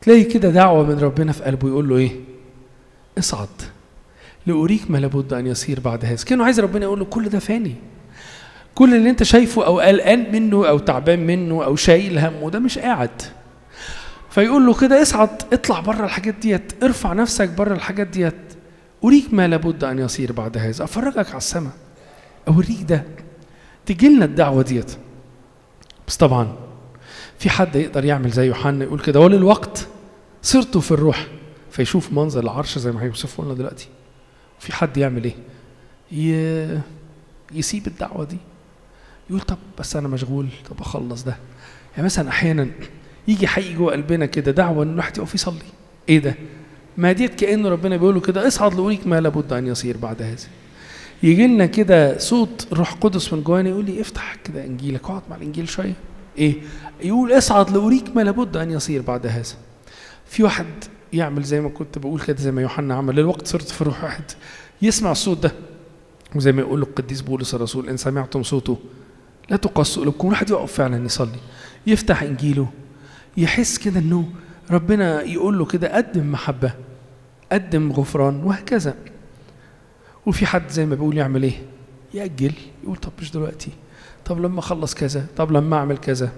تلاقي كده دعوة من ربنا في قلبه يقول له ايه اصعد لأريك ما لابد أن يصير بعد هذا كانوا عايز ربنا يقول له كل ده فاني كل اللي انت شايفه او قلقان منه او تعبان منه او شايل همه ده مش قاعد فيقول له كده اصعد اطلع بره الحاجات ديت ارفع نفسك بره الحاجات ديت أريك ما لابد أن يصير بعد هذا أفرجك على السماء أوريك ده تجي لنا الدعوة ديت بس طبعا في حد يقدر يعمل زي يوحنا يقول كده وللوقت صرت في الروح فيشوف منظر العرش زي ما هيوصفه لنا دلوقتي في حد يعمل ايه ي... يسيب الدعوة دي يقول طب بس أنا مشغول طب أخلص ده يعني مثلا أحيانا يجي حقيقي جوه قلبنا كده دعوة إن الواحد يقف يصلي إيه ده؟ ما ديت كأن ربنا بيقول له كده اصعد لأريك ما لابد أن يصير بعد هذا يجي لنا كده صوت روح قدس من جوانا يقول لي افتح كده انجيلك اقعد مع الانجيل شويه ايه يقول اصعد لأريك ما لابد ان يصير بعد هذا في واحد يعمل زي ما كنت بقول كده زي ما يوحنا عمل للوقت صرت في روح واحد يسمع الصوت ده وزي ما يقول له القديس بولس الرسول ان سمعتم صوته لا تقصوا قلوبكم الواحد يقف فعلا يصلي يفتح انجيله يحس كده انه ربنا يقول له كده قدم محبه قدم غفران وهكذا وفي حد زي ما بيقول يعمل ايه يأجل يقول طب مش دلوقتي طب لما اخلص كذا طب لما اعمل كذا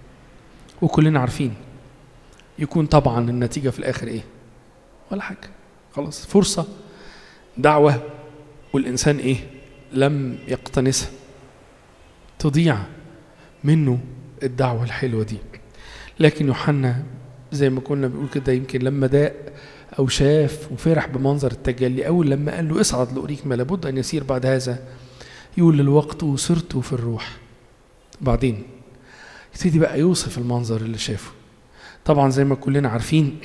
وكلنا عارفين يكون طبعا النتيجة في الآخر ايه ولا حاجة خلاص فرصة دعوة والإنسان ايه لم يقتنسها تضيع منه الدعوة الحلوة دي لكن يوحنا زي ما كنا بنقول كده يمكن لما داق أو شاف وفرح بمنظر التجلي أول لما قال له اصعد لأريك ما لابد أن يسير بعد هذا يقول للوقت وصرت في الروح بعدين يبتدي بقى يوصف المنظر اللي شافه طبعا زي ما كلنا عارفين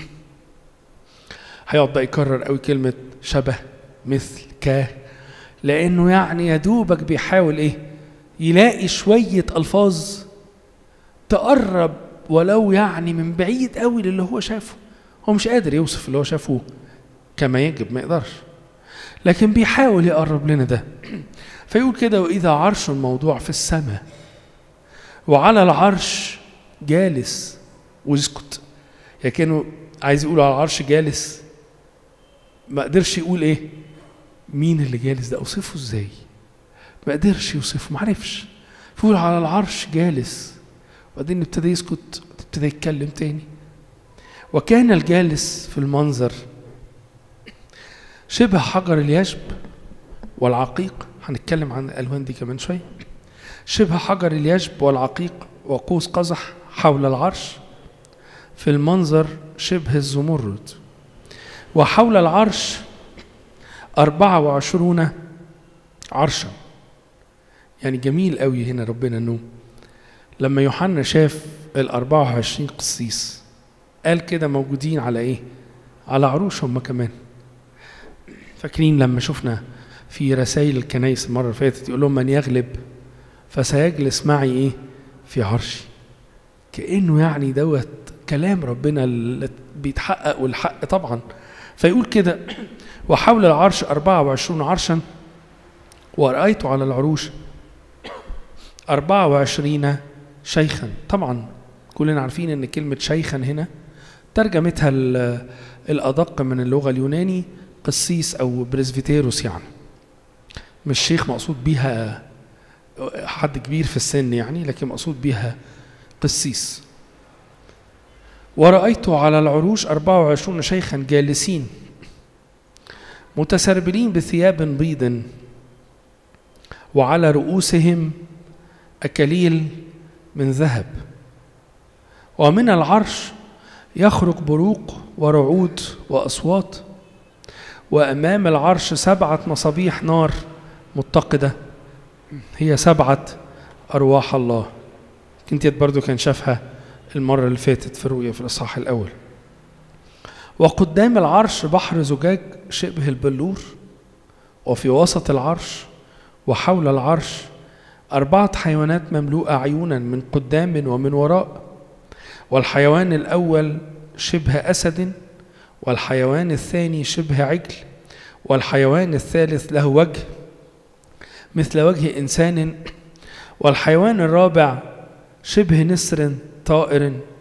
هيقعد بقى يكرر قوي كلمة شبه مثل ك لأنه يعني يا دوبك بيحاول إيه يلاقي شوية ألفاظ تقرب ولو يعني من بعيد قوي للي هو شافه هو مش قادر يوصف اللي هو شافه كما يجب ما يقدرش لكن بيحاول يقرب لنا ده فيقول كده وإذا عرش موضوع في السماء وعلى العرش جالس ويسكت يعني كانوا عايز يقولوا على العرش جالس ما قدرش يقول ايه مين اللي جالس ده اوصفه ازاي ما قدرش يوصفه ما عرفش فيقول على العرش جالس وبعدين ابتدى يسكت ابتدى يتكلم تاني وكان الجالس في المنظر شبه حجر اليشب والعقيق هنتكلم عن الالوان دي كمان شويه شبه حجر اليشب والعقيق وقوس قزح حول العرش في المنظر شبه الزمرد وحول العرش أربعة وعشرون عرشا يعني جميل قوي هنا ربنا انه لما يوحنا شاف الأربعة وعشرين قسيس قال كده موجودين على ايه على عروش هم كمان فاكرين لما شفنا في رسائل الكنايس المرة اللي فاتت يقول لهم من يغلب فسيجلس معي ايه في عرشي كأنه يعني دوت كلام ربنا اللي بيتحقق والحق طبعا فيقول كده وحول العرش أربعة وعشرون عرشا ورأيت على العروش أربعة وعشرين شيخا طبعا كلنا عارفين أن كلمة شيخا هنا ترجمتها الأدق من اللغة اليوناني قسيس أو بريسفيتيروس يعني مش شيخ مقصود بيها حد كبير في السن يعني لكن مقصود بيها قسيس ورأيت على العروش أربعة وعشرون شيخا جالسين متسربلين بثياب بيض وعلى رؤوسهم أكاليل من ذهب ومن العرش يخرج بروق ورعود وأصوات وأمام العرش سبعة مصابيح نار متقدة هي سبعة أرواح الله كنت برضو كان شافها المرة اللي فاتت في الرؤية في الإصحاح الأول وقدام العرش بحر زجاج شبه البلور وفي وسط العرش وحول العرش أربعة حيوانات مملوءة عيونا من قدام ومن وراء والحيوان الأول شبه أسد والحيوان الثاني شبه عجل والحيوان الثالث له وجه مثل وجه إنسان والحيوان الرابع شبه نسر طائر